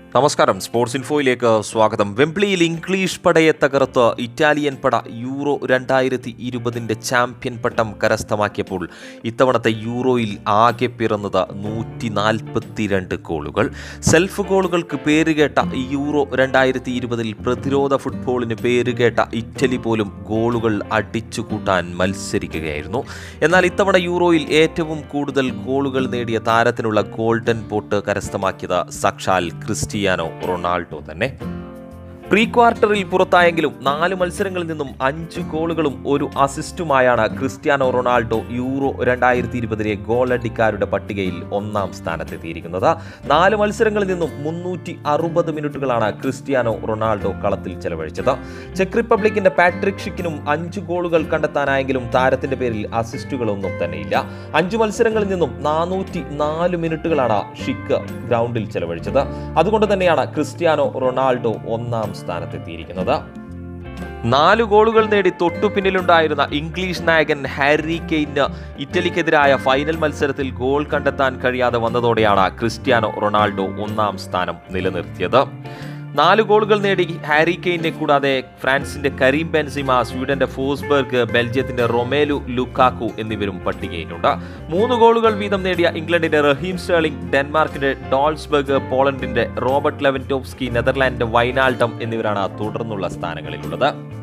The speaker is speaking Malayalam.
നമസ്കാരം സ്പോർട്സ് ഇൻഫോയിലേക്ക് സ്വാഗതം വെംബ്ലിയിൽ ഇംഗ്ലീഷ് പടയെ തകർത്ത് ഇറ്റാലിയൻ പട യൂറോ രണ്ടായിരത്തി ഇരുപതിൻ്റെ ചാമ്പ്യൻ പട്ടം കരസ്ഥമാക്കിയപ്പോൾ ഇത്തവണത്തെ യൂറോയിൽ ആകെ പിറന്നത് നൂറ്റി നാൽപ്പത്തിരണ്ട് ഗോളുകൾ സെൽഫ് ഗോളുകൾക്ക് പേരുകേട്ട ഈ യൂറോ രണ്ടായിരത്തി ഇരുപതിൽ പ്രതിരോധ ഫുട്ബോളിന് പേരുകേട്ട ഇറ്റലി പോലും ഗോളുകൾ അടിച്ചു കൂട്ടാൻ മത്സരിക്കുകയായിരുന്നു എന്നാൽ ഇത്തവണ യൂറോയിൽ ഏറ്റവും കൂടുതൽ ഗോളുകൾ നേടിയ താരത്തിനുള്ള ഗോൾഡൻ ബോട്ട് കരസ്ഥമാക്കിയത് സാക്ഷാൽ ക്രിസ്റ്റിയാനോ റൊണാൾഡോ തന്നെ പ്രീ ക്വാർട്ടറിൽ പുറത്തായെങ്കിലും നാല് മത്സരങ്ങളിൽ നിന്നും അഞ്ച് ഗോളുകളും ഒരു അസിസ്റ്റുമായാണ് ക്രിസ്ത്യാനോ റൊണാൾഡോ യൂറോ രണ്ടായിരത്തി ഇരുപതിലെ ഗോളടിക്കാരുടെ പട്ടികയിൽ ഒന്നാം സ്ഥാനത്തെത്തിയിരിക്കുന്നത് നാല് മത്സരങ്ങളിൽ നിന്നും മുന്നൂറ്റി അറുപത് മിനിറ്റുകളാണ് ക്രിസ്ത്യാനോ റൊണാൾഡോ കളത്തിൽ ചെലവഴിച്ചത് ചെക്ക് റിപ്പബ്ലിക്കിന്റെ പാട്രിക് ഷിക്കിനും അഞ്ച് ഗോളുകൾ കണ്ടെത്താനായെങ്കിലും താരത്തിന്റെ പേരിൽ അസിസ്റ്റുകളൊന്നും തന്നെയില്ല അഞ്ച് മത്സരങ്ങളിൽ നിന്നും നാനൂറ്റി നാല് മിനിറ്റുകളാണ് ഷിക്ക് ഗ്രൗണ്ടിൽ ചെലവഴിച്ചത് അതുകൊണ്ട് തന്നെയാണ് ക്രിസ്ത്യാനോ റൊണാൾഡോ ഒന്നാം സ്ഥാനത്തെത്തിയിരിക്കുന്നത് നാല് ഗോളുകൾ നേടി തൊട്ടു പിന്നിലുണ്ടായിരുന്ന ഇംഗ്ലീഷ് നായകൻ ഹാരി കെയ്ന് ഇറ്റലിക്കെതിരായ ഫൈനൽ മത്സരത്തിൽ ഗോൾ കണ്ടെത്താൻ കഴിയാതെ വന്നതോടെയാണ് ക്രിസ്ത്യാനോ റൊണാൾഡോ ഒന്നാം സ്ഥാനം നിലനിർത്തിയത് നാല് ഗോളുകൾ നേടി ഹാരി കെയ്നെ കൂടാതെ ഫ്രാൻസിന്റെ കരീം ബെൻസിമ സ്വീഡന്റെ ഫോസ്ബർഗ് ബെൽജിയത്തിന്റെ റൊമേലു ലുക്കാക്കു എന്നിവരും പട്ടികയിലുണ്ട് മൂന്ന് ഗോളുകൾ വീതം നേടിയ ഇംഗ്ലണ്ടിന്റെ റഹീം സ്റ്റേർലിംഗ് ഡെൻമാർക്കിന്റെ ഡോൾസ്ബർഗ് പോളണ്ടിന്റെ റോബർട്ട് ലെവൻറ്റോവ്സ്കി നെതർലാൻഡിന്റെ വൈനാൾട്ടം എന്നിവരാണ് തുടർന്നുള്ള സ്ഥാനങ്ങളിലുള്ളത്